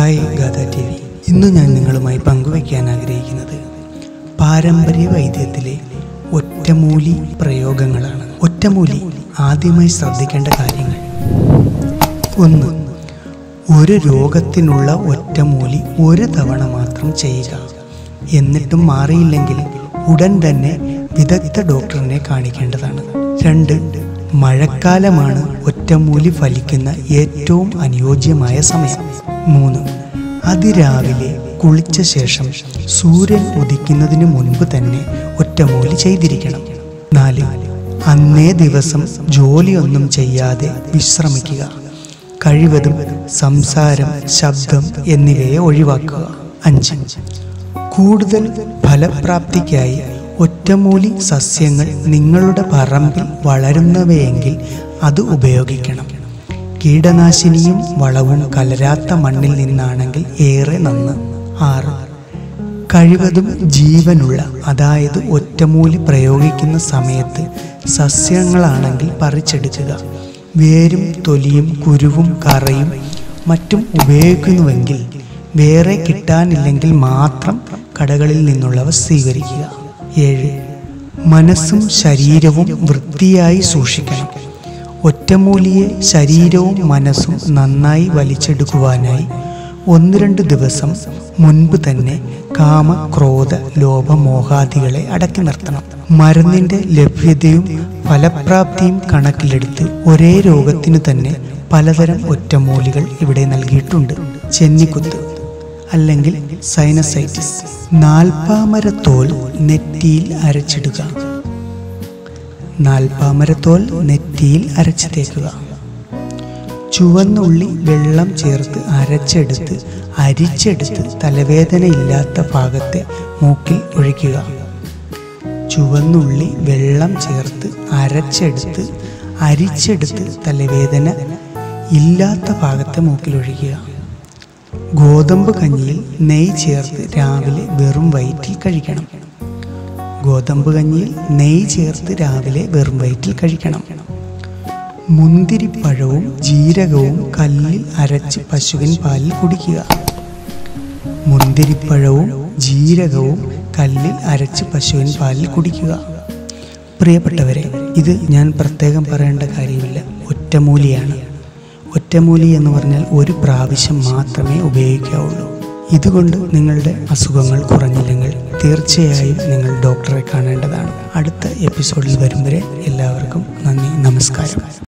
hi ഗാഥ T V ഇന്ന് ഞാൻ നിങ്ങളുമായി പങ്കുവയ്ക്കാൻ ആഗ്രഹിക്കുന്നത് പാരമ്പര്യ വൈദ്യത്തിലെ ഒറ്റമൂലി പ്രയോഗങ്ങളാണ് ഒറ്റമൂലി ആദ്യമായി ശ്രദ്ധിക്കേണ്ട കാര്യങ്ങൾ ഒന്ന് ഒരു രോഗത്തിനുള്ള ഒറ്റമൂലി ഒരു തവണ മാത്രം ചെയ്യുക എന്നിട്ടും മാറിയില്ലെങ്കിൽ ഉടൻ തന്നെ വിദഗ്ധ ഡോക്ടറിനെ കാണിക്കേണ്ടതാണ് രണ്ട് മഴക്കാലമാണ് ഒറ്റമൂലി ഫലിക്കുന്ന ഏറ്റവും അനുയോജ്യമായ സമയം മൂന്ന് അതിരാവിലെ കുളിച്ച ശേഷം സൂര്യൻ ഉദിക്കുന്നതിന് മുൻപ് തന്നെ ഒറ്റമൂലി ചെയ്തിരിക്കണം നാല് അന്നേ ദിവസം ജോലിയൊന്നും ചെയ്യാതെ വിശ്രമിക്കുക കഴിവതും സംസാരം ശബ്ദം എന്നിവയെ ഒഴിവാക്കുക അഞ്ച് കൂടുതൽ ഫലപ്രാപ്തിക്കായി ഒറ്റമൂലി സസ്യങ്ങൾ നിങ്ങളുടെ പറമ്പിൽ വളരുന്നവയെങ്കിൽ അത് ഉപയോഗിക്കണം കീടനാശിനിയും വളവും കലരാത്ത മണ്ണിൽ നിന്നാണെങ്കിൽ ഏറെ നന്ന് ആറ് കഴിവതും ജീവനുള്ള അതായത് ഒറ്റമൂലി പ്രയോഗിക്കുന്ന സമയത്ത് സസ്യങ്ങളാണെങ്കിൽ പറിച്ചെടുക്കുക വേരും തൊലിയും കുരുവും കറയും മറ്റും ഉപയോഗിക്കുന്നുവെങ്കിൽ വേറെ കിട്ടാനില്ലെങ്കിൽ മാത്രം കടകളിൽ നിന്നുള്ളവ സ്വീകരിക്കുക ഏഴ് മനസ്സും ശരീരവും വൃത്തിയായി സൂക്ഷിക്കണം ഒറ്റമൂലിയെ ശരീരവും മനസ്സും നന്നായി വലിച്ചെടുക്കുവാനായി ഒന്ന് രണ്ട് ദിവസം മുൻപ് തന്നെ കാമ ക്രോധ ലോഭ മോഹാദികളെ അടക്കി നിർത്തണം മരുന്നിന്റെ ലഭ്യതയും ഫലപ്രാപ്തിയും കണക്കിലെടുത്ത് ഒരേ രോഗത്തിന് തന്നെ പലതരം ഒറ്റമൂലികൾ ഇവിടെ നൽകിയിട്ടുണ്ട് ചെന്നിക്കുത്ത് അല്ലെങ്കിൽ സൈനസൈറ്റിസ് നാൽപ്പാമരത്തോൽ നെറ്റിയിൽ അരച്ചിടുക നാൽപ്പാമരത്തോൽ നെറ്റിയിൽ അരച്ചു തേക്കുക ചുവന്നുള്ളി വെള്ളം ചേർത്ത് അരച്ചെടുത്ത് അരിച്ചെടുത്ത് തലവേദനയില്ലാത്ത ഭാഗത്തെ മൂക്കിൽ ഒഴിക്കുക ചുവന്നുള്ളി വെള്ളം ചേർത്ത് അരച്ചെടുത്ത് അരിച്ചെടുത്ത് തലവേദന ഇല്ലാത്ത ഭാഗത്തെ മൂക്കിൽ ഒഴിക്കുക ഗോതമ്പ് കഞ്ഞിയിൽ നെയ്യ് ചേർത്ത് രാവിലെ വെറും വയറ്റിൽ കഴിക്കണം ഗോതമ്പ് കഞ്ഞിയിൽ നെയ്യ് ചേർത്ത് രാവിലെ വെറും വയറ്റിൽ കഴിക്കണം മുന്തിരിപ്പഴവും ജീരകവും കല്ലിൽ അരച്ച് പശുവിൻ പാലിൽ കുടിക്കുക മുന്തിരിപ്പഴവും ജീരകവും കല്ലിൽ അരച്ച് പശുവിൻ പാലിൽ കുടിക്കുക പ്രിയപ്പെട്ടവരെ ഇത് ഞാൻ പ്രത്യേകം പറയേണ്ട കാര്യമില്ല ഒറ്റമൂലിയാണ് ഒറ്റമൂലി എന്ന് പറഞ്ഞാൽ ഒരു പ്രാവശ്യം മാത്രമേ ഉപയോഗിക്കാവുള്ളൂ ഇതുകൊണ്ട് നിങ്ങളുടെ അസുഖങ്ങൾ കുറഞ്ഞില്ലെങ്കിൽ തീർച്ചയായും നിങ്ങൾ ഡോക്ടറെ കാണേണ്ടതാണ് അടുത്ത എപ്പിസോഡിൽ വരും വരെ എല്ലാവർക്കും നന്ദി നമസ്കാരം